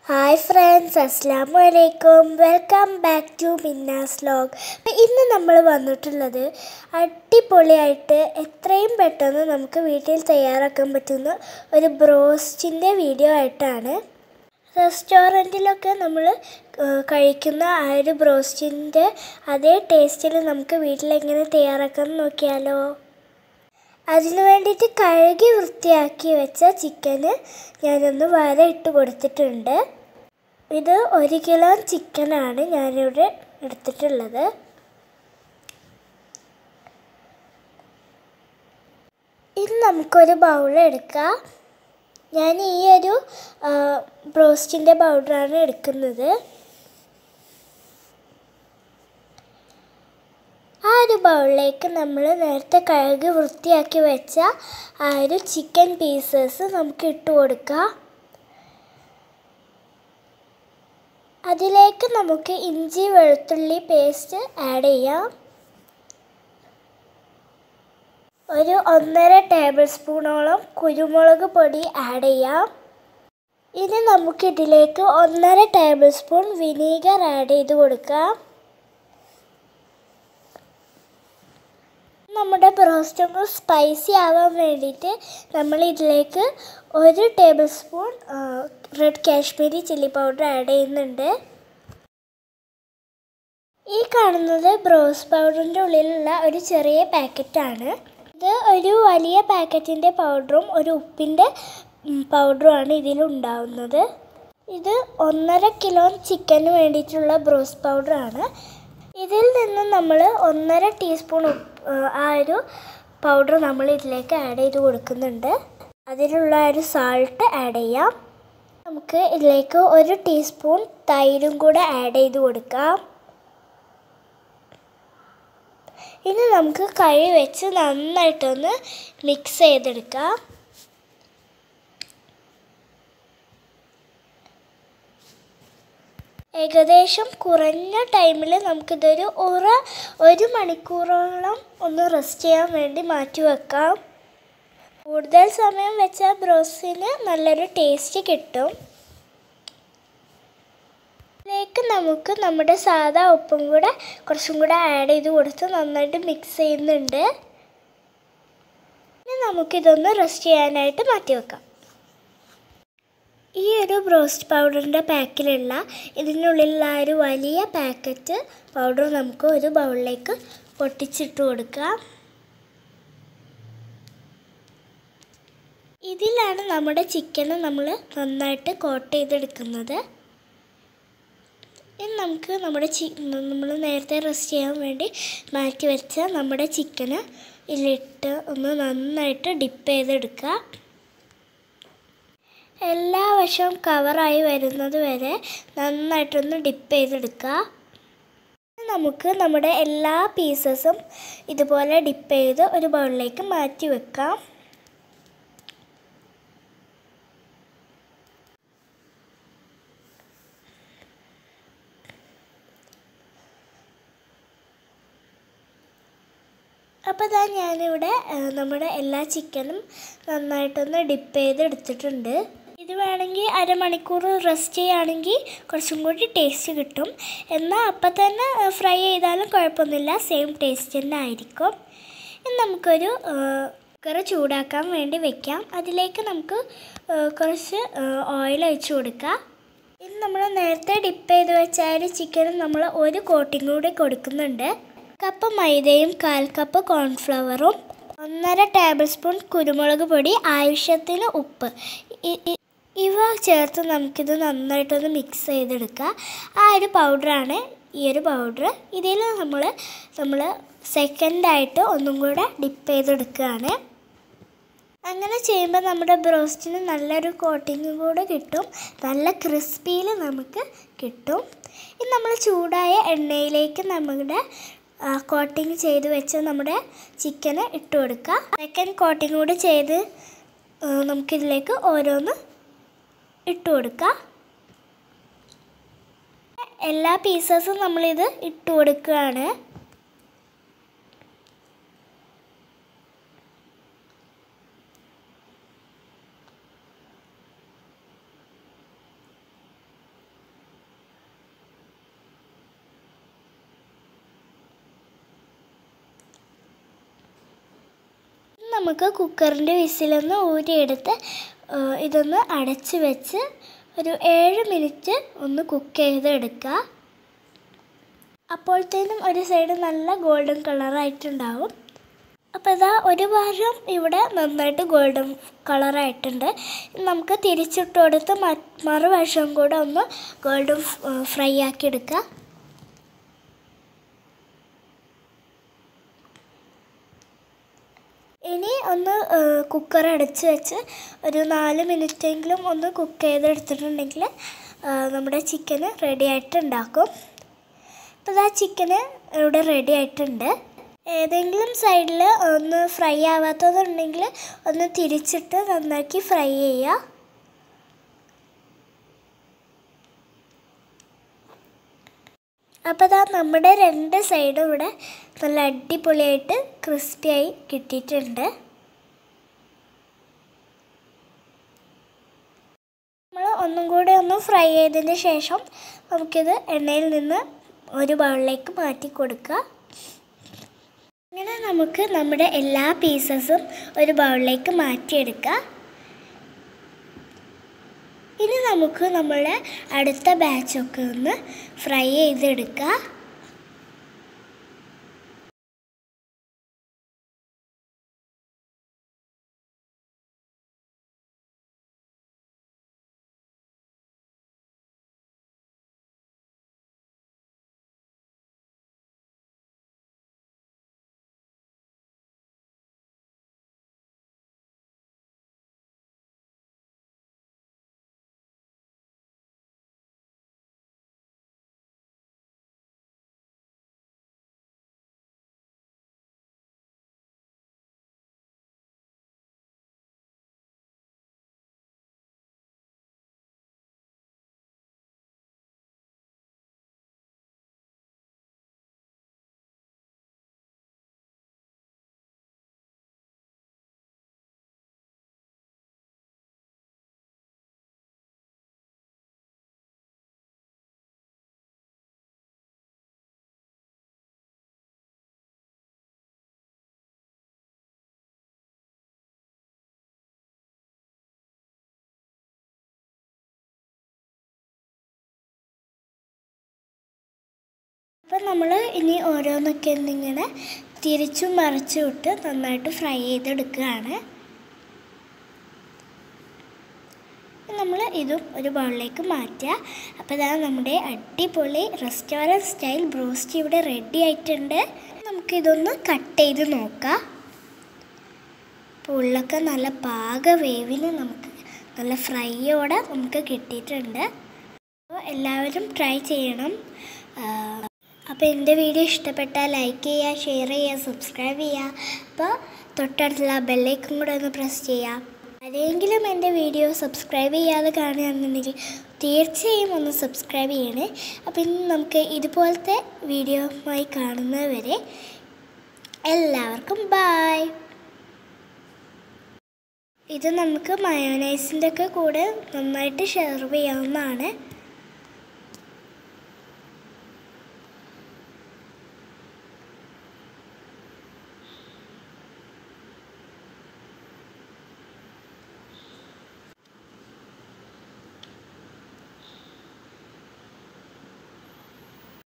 hi friends അസ്സാം വലൈക്കും welcome back to മിന്നാസ് ലോഗ് ഇന്ന് നമ്മൾ വന്നിട്ടുള്ളത് അടിപൊളിയായിട്ട് എത്രയും പെട്ടെന്ന് നമുക്ക് വീട്ടിൽ തയ്യാറാക്കാൻ പറ്റുന്ന ഒരു ബ്രോസ്റ്റിൻ്റെ വീഡിയോ ആയിട്ടാണ് റെസ്റ്റോറൻറ്റിലൊക്കെ നമ്മൾ കഴിക്കുന്ന ആ ഒരു ബ്രോസ്റ്റിൻ്റെ അതേ ടേസ്റ്റിൽ നമുക്ക് വീട്ടിലെങ്ങനെ തയ്യാറാക്കാൻ നോക്കിയാലോ അതിനു വേണ്ടിയിട്ട് കഴുകി വൃത്തിയാക്കി വെച്ച ചിക്കന് ഞാനൊന്ന് വര ഇട്ട് കൊടുത്തിട്ടുണ്ട് ഇത് ഒരു കിലോ ചിക്കനാണ് ഞാനിവിടെ എടുത്തിട്ടുള്ളത് ഇനി നമുക്കൊരു ബൗൾ എടുക്കാം ഞാൻ ഈ ഒരു ബ്രോസ്റ്റിൻ്റെ പൗഡറാണ് എടുക്കുന്നത് ആ ഒരു ബൗളിലേക്ക് നമ്മൾ നേരത്തെ കഴുകി വൃത്തിയാക്കി വെച്ച ആ ഒരു ചിക്കൻ പീസസ് നമുക്ക് ഇട്ട് കൊടുക്കാം അതിലേക്ക് നമുക്ക് ഇഞ്ചി വെളുത്തുള്ളി പേസ്റ്റ് ആഡ് ചെയ്യാം ഒരു ഒന്നര ടേബിൾ സ്പൂണോളം കുരുമുളക് പൊടി ആഡ് ചെയ്യാം ഇനി നമുക്കിതിലേക്ക് ഒന്നര ടേബിൾ സ്പൂൺ വിനീഗർ ആഡ് ചെയ്ത് കൊടുക്കാം നമ്മുടെ ബ്രോസ്റ്റ് ഒന്ന് സ്പൈസി ആവാൻ വേണ്ടിയിട്ട് നമ്മൾ ഇതിലേക്ക് ഒരു tablespoon red Kashmiri chilli powder add ചെയ്യുന്നുണ്ട് ഈ കാണുന്നത് ബ്രോസ് പൗഡറിൻ്റെ ഉള്ളിലുള്ള ഒരു ചെറിയ പാക്കറ്റാണ് ഇത് ഒരു വലിയ പാക്കറ്റിൻ്റെ പൗഡറും ഒരു ഉപ്പിൻ്റെ പൗഡറുമാണ് ഇതിലുണ്ടാവുന്നത് ഇത് ഒന്നര കിലോ ചിക്കന് വേണ്ടിയിട്ടുള്ള ബ്രോസ് പൗഡറാണ് ഇതിൽ നിന്ന് നമ്മൾ ഒന്നര ടീസ്പൂൺ ഉപ്പ് ആ ഒരു പൗഡർ നമ്മൾ ഇതിലേക്ക് ആഡ് ചെയ്ത് കൊടുക്കുന്നുണ്ട് അതിലുള്ള ഒരു സാൾട്ട് ആഡ് ചെയ്യാം നമുക്ക് ഇതിലേക്ക് ഒരു ടീസ്പൂൺ തൈരും കൂടെ ആഡ് ചെയ്ത് കൊടുക്കാം ഇനി നമുക്ക് കൈ വെച്ച് നന്നായിട്ടൊന്ന് മിക്സ് ചെയ്തെടുക്കാം ഏകദേശം കുറഞ്ഞ ടൈമിൽ നമുക്കിതൊരു ഉറ ഒരു മണിക്കൂറോളം ഒന്ന് റെസ്റ്റ് ചെയ്യാൻ വേണ്ടി മാറ്റി വെക്കാം കൂടുതൽ സമയം വെച്ചാൽ ബ്രോസിന് നല്ലൊരു ടേസ്റ്റ് കിട്ടും ഇതിലേക്ക് നമുക്ക് നമ്മുടെ സാധാ ഉപ്പും കൂടെ കുറച്ചും കൂടെ ആഡ് ചെയ്ത് കൊടുത്ത് നന്നായിട്ട് മിക്സ് ചെയ്യുന്നുണ്ട് ഇനി നമുക്കിതൊന്ന് റെസ്റ്റ് ചെയ്യാനായിട്ട് മാറ്റി വെക്കാം ഈ ഒരു ബ്രോസ്റ്റ് പൗഡറിൻ്റെ പാക്കിലുള്ള ഇതിനുള്ളിലുള്ള ഒരു വലിയ പാക്കറ്റ് പൗഡർ നമുക്ക് ഒരു ബൗളിലേക്ക് പൊട്ടിച്ചിട്ട് കൊടുക്കാം ഇതിലാണ് നമ്മുടെ ചിക്കന് നമ്മൾ നന്നായിട്ട് കോട്ട് ചെയ്തെടുക്കുന്നത് ഇനി നമുക്ക് നമ്മുടെ ചി നമ്മൾ നേരത്തെ റെസ്റ്റ് ചെയ്യാൻ വേണ്ടി മാറ്റി വെച്ച നമ്മുടെ ചിക്കന് ഇതിലിട്ട് ഒന്ന് നന്നായിട്ട് ഡിപ്പ് ചെയ്തെടുക്കുക എല്ലാ വശവും കവറായി വരുന്നത് വരെ നന്നായിട്ടൊന്ന് ഡിപ്പ് ചെയ്തെടുക്കുക നമുക്ക് നമ്മുടെ എല്ലാ പീസസും ഇതുപോലെ ഡിപ്പ് ചെയ്ത് ഒരു ബൗളിലേക്ക് മാറ്റി വെക്കാം അപ്പോൾ ഇതാ ഞാനിവിടെ നമ്മുടെ എല്ലാ ചിക്കനും നന്നായിട്ടൊന്ന് ഡിപ്പ് ചെയ്ത് എടുത്തിട്ടുണ്ട് ഇത് വേണമെങ്കിൽ അരമണിക്കൂർ റെസ്റ്റ് ചെയ്യുകയാണെങ്കിൽ കുറച്ചും കൂടി ടേസ്റ്റ് കിട്ടും എന്നാൽ അപ്പം തന്നെ ഫ്രൈ ചെയ്താലും കുഴപ്പമൊന്നുമില്ല സെയിം ടേസ്റ്റ് തന്നെ ആയിരിക്കും ഇനി നമുക്കൊരു കുക്കർ ചൂടാക്കാൻ വേണ്ടി വെക്കാം അതിലേക്ക് നമുക്ക് കുറച്ച് ഓയിൽ ഒഴിച്ച് കൊടുക്കാം ഇനി നമ്മൾ നേരത്തെ ഡിപ്പ് ചെയ്ത് വെച്ച ഒരു ചിക്കനും നമ്മൾ ഒരു കോട്ടിങ് കൂടി കൊടുക്കുന്നുണ്ട് കപ്പ് മൈദയും കാൽ കപ്പ് കോൺഫ്ലവറും ഒന്നര ടേബിൾ സ്പൂൺ കുരുമുളക് പൊടി ആവശ്യത്തിന് ഉപ്പ് ഇവ ചേർത്ത് നമുക്കിത് നന്നായിട്ടൊന്ന് മിക്സ് ചെയ്തെടുക്കുക ആ ഒരു പൗഡറാണ് ഈ ഒരു പൗഡർ ഇതിൽ നമ്മൾ നമ്മൾ സെക്കൻഡായിട്ട് ഒന്നും കൂടെ ഡിപ്പ് ചെയ്തെടുക്കുകയാണ് അങ്ങനെ ചെയ്യുമ്പോൾ നമ്മുടെ ബ്രോസ്റ്റിന് നല്ലൊരു കോട്ടിങ് കൂടെ കിട്ടും നല്ല ക്രിസ്പിയിൽ നമുക്ക് കിട്ടും ഇനി നമ്മൾ ചൂടായ എണ്ണയിലേക്ക് നമ്മുടെ കോട്ടിങ് ചെയ്ത് വെച്ച് നമ്മുടെ ചിക്കന് ഇട്ട് കൊടുക്കുക സെക്കൻഡ് കോട്ടിങ് കൂടി ചെയ്ത് നമുക്കിതിലേക്ക് ഓരോന്ന് ഇട്ട് കൊടുക്കുക എല്ലാ പീസസും നമ്മളിത് ഇട്ട് കൊടുക്കുകയാണ് നമുക്ക് കുക്കറിൻ്റെ വിസിലൊന്ന് ഊരിയെടുത്ത് ആ, ഇതൊന്ന് അടച്ച് വെച്ച് ഒരു ഏഴ് മിനിറ്റ് ഒന്ന് കുക്ക് ചെയ്തെടുക്കുക അപ്പോഴത്തേനും ഒരു സൈഡ് നല്ല ഗോൾഡൻ കളറായിട്ടുണ്ടാവും അപ്പോൾ ഇതാ ഒരു ഭാഗം ഇവിടെ നന്നായിട്ട് ഗോൾഡൻ കളറായിട്ടുണ്ട് നമുക്ക് തിരിച്ചിട്ട് കൊടുത്ത് മ- മറുവശം കൂടെ ഒന്ന് ഗോൾഡൻ ഫ്രൈ ആക്കി എടുക്കുക ഇനി ഒന്ന് കുക്കർ അടച്ച് വെച്ച് ഒരു നാല് മിനിറ്റെങ്കിലും ഒന്ന് കുക്ക് ചെയ്തെടുത്തിട്ടുണ്ടെങ്കിൽ ആ, നമ്മുടെ ചിക്കന് റെഡി ആയിട്ട് ഉണ്ടാക്കും അപ്പോൾ ഇതാ ചിക്കന് ഇവിടെ റെഡി ആയിട്ടുണ്ട് ഏതെങ്കിലും സൈഡിൽ ഒന്ന് ഫ്രൈ ആവാത്തതുണ്ടെങ്കിൽ ഒന്ന് തിരിച്ചിട്ട് നന്നാക്കി ഫ്രൈ ചെയ്യുക അപ്പോൾ ഇതാ നമ്മുടെ രണ്ട് സൈഡും ഇവിടെ നല്ല അടിപൊളിയായിട്ട് ക്രിസ്പിയായി കിട്ടിയിട്ടുണ്ട് നമ്മൾ ഒന്നും കൂടി ഒന്ന് ഫ്രൈ ചെയ്തതിന് ശേഷം നമുക്കിത് എണ്ണയിൽ നിന്ന് ഒരു ബൗളിലേക്ക് മാറ്റി കൊടുക്കുക അങ്ങനെ നമുക്ക് നമ്മുടെ എല്ലാ പീസസും ഒരു ബൗളിലേക്ക് മാറ്റിയെടുക്കാം ഇനി നമുക്ക് നമ്മുടെ അടുത്ത ബാച്ചൊക്കെ ഒന്ന് ഫ്രൈ ചെയ്തെടുക്കുക അപ്പം നമ്മൾ ഇനി ഓരോന്നൊക്കെ എന്നിങ്ങനെ തിരിച്ചും മറിച്ചും ഇട്ട് നന്നായിട്ട് ഫ്രൈ ചെയ്തെടുക്കുകയാണ് നമ്മൾ ഇതും ഒരു ബൗളിലേക്ക് മാറ്റുക അപ്പോൾ ഇതാ നമ്മുടെ അടിപൊളി റെസ്റ്റോറൻറ്റ് സ്റ്റൈൽ ബ്രോസ്റ്റ് ഇവിടെ റെഡി ആയിട്ടുണ്ട് നമുക്കിതൊന്ന് കട്ട് ചെയ്ത് നോക്കാം അപ്പോൾ ഉള്ളൊക്കെ നല്ല പാക വേവിന് നമുക്ക് നല്ല ഫ്രൈയോടെ നമുക്ക് കിട്ടിയിട്ടുണ്ട് അപ്പോൾ എല്ലാവരും ട്രൈ ചെയ്യണം അപ്പോൾ എൻ്റെ വീഡിയോ ഇഷ്ടപ്പെട്ടാൽ ലൈക്ക് ചെയ്യുക ഷെയർ ചെയ്യുക സബ്സ്ക്രൈബ് ചെയ്യുക അപ്പോൾ തൊട്ടടുത്തുള്ള ബെല്ലൈക്കും കൂടെ ഒന്ന് പ്രസ് ചെയ്യുക ആരെങ്കിലും എൻ്റെ വീഡിയോ സബ്സ്ക്രൈബ് ചെയ്യാതെ കാണുകയാണെന്നുണ്ടെങ്കിൽ തീർച്ചയായും ഒന്ന് സബ്സ്ക്രൈബ് ചെയ്യണേ അപ്പോൾ ഇനി നമുക്ക് ഇതുപോലത്തെ വീഡിയോയുമായി കാണുന്നത് വരെ എല്ലാവർക്കും ബായ് ഇത് നമുക്ക് മയോനൈസിൻ്റെ ഒക്കെ കൂടെ നന്നായിട്ട് ഷെയർ ചെയ്യാവുന്നതാണ്